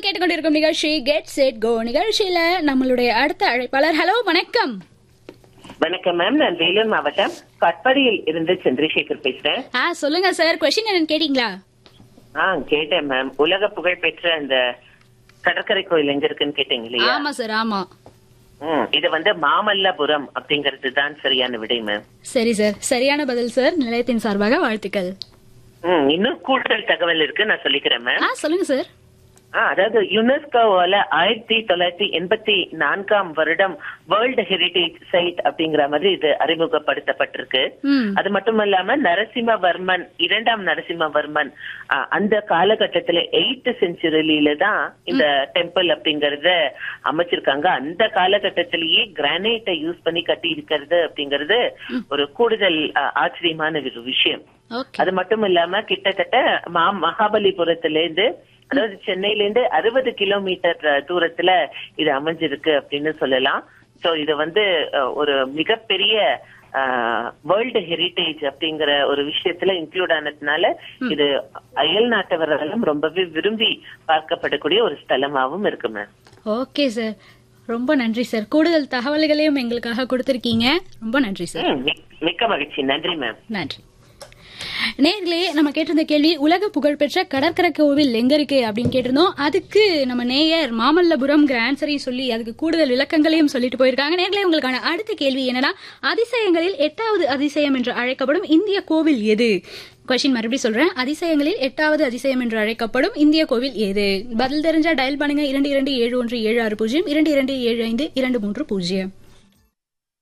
கேட்டுக்கொண்டிருக்கும் நிகழ்ச்சி get set go நிகழ்ச்சியில நம்மளுடைய அடுத்த அழைப்பாளர் ஹலோ வணக்கம் வணக்கம் மேம் நான் வேலூர் மாவட்டம் கட்பாடியில் இருந்து சந்திரசேகர் பேசுறேன் ஆ சொல்லுங்க சார் கொஸ்டின் என்னன்னு கேட்டீங்களா ஆ கேட்டேன் மேம் உலக புகழ் பெற்ற அந்த கடற்கரை கோயில் எங்க இருக்குன்னு கேட்டீங்க இல்லையா ஆமா சார் ஆமா ம், இது வந்து மாமல்லபுரம் அப்படிங்கிறது தான் சரியான விடை மேம் சரி சார் சரியான பதில் சார் நிலையத்தின் சார்பாக வாழ்த்துக்கள் ம், இன்னும் கூடுதல் தகவல் இருக்கு நான் சொல்லிக்கிறேன் மேம் ஆ சொல்லுங்க சார் ஆ, அதாவது யுனெஸ்கோவால ஆயிரத்தி தொள்ளாயிரத்தி எண்பத்தி நான்காம் வருடம் வேர்ல்டு ஹெரிடேஜ் சைட் அப்படிங்கிற மாதிரி இது அறிமுகப்படுத்தப்பட்டிருக்கு ம் அது மட்டும் இல்லாம நரசிம்மவர்மன் இரண்டாம் நரசிம்மவர்மன் ஆ, அந்த காலகட்டத்துல எயித் செஞ்சுரியில தான் இந்த டெம்பிள் அப்படிங்கறத அமைச்சிருக்காங்க அந்த காலகட்டத்திலேயே கிரானைட்டை யூஸ் பண்ணி கட்டி இருக்கிறது அப்படிங்கறது ஒரு கூடுதல் ஆ, ஆச்சரியமான ஒரு விஷயம் ஓகே அது மட்டும் இல்லாம கிட்டத்தட்ட மா மகாபலிபுரத்துல இருந்து அதாவது சென்னையில இருந்து அறுபது கிலோமீட்டர் அஹ், தூரத்துல இது அமைஞ்சிருக்கு அப்படின்னு சொல்லலாம் சோ இது வந்து அஹ், ஒரு மிகப்பெரிய வேர்ல்டு ஹெரிடேஜ் அப்படிங்கிற ஒரு விஷயத்துல இன்க்ளூட் ஆனதுனால இது அயல் நாட்டவர்களும் ரொம்பவே விரும்பி பார்க்கப்படக்கூடிய ஒரு ஸ்தலமாவும் இருக்கு மேம் ஓகே சார் ரொம்ப நன்றி சார் கூடுதல் தகவல்களையும் எங்களுக்காக கொடுத்திருக்கீங்க ரொம்ப நன்றி சார் ம், மிக்- மிக்க மகிழ்ச்சி நன்றி மேம் நன்றி நேர்களே நம்ம கேட்டிருந்த கேள்வி உலக புகழ்பெற்ற கடற்கரை கோவில் எங்க இருக்கு அப்படின்னு கேட்டிருந்தோம் அதுக்கு நம்ம நேயர் மாமல்லபுரம் ஆன்சரையும் சொல்லி அதுக்கு கூடுதல் விளக்கங்களையும் சொல்லிட்டு போயிருக்காங்க நேர்களே உங்களுக்கான அடுத்த கேள்வி என்னன்னா அதிசயங்களில் எட்டாவது அதிசயம் என்று அழைக்கப்படும் இந்திய கோவில் எது கொஸ்டின் மறுபடியும் சொல்றேன் அதிசயங்களில் எட்டாவது அதிசயம் என்று அழைக்கப்படும் இந்திய கோவில் எது பதில் தெரிஞ்சா டயல் பண்ணுங்க இரண்டு இரண்டு ஏழு ஒன்று ஏழு ஆறு பூஜ்ஜியம் இரண்டு இரண்டு ஏழு ஐந்து இரண்டு மூன்று பூஜ்ஜியம்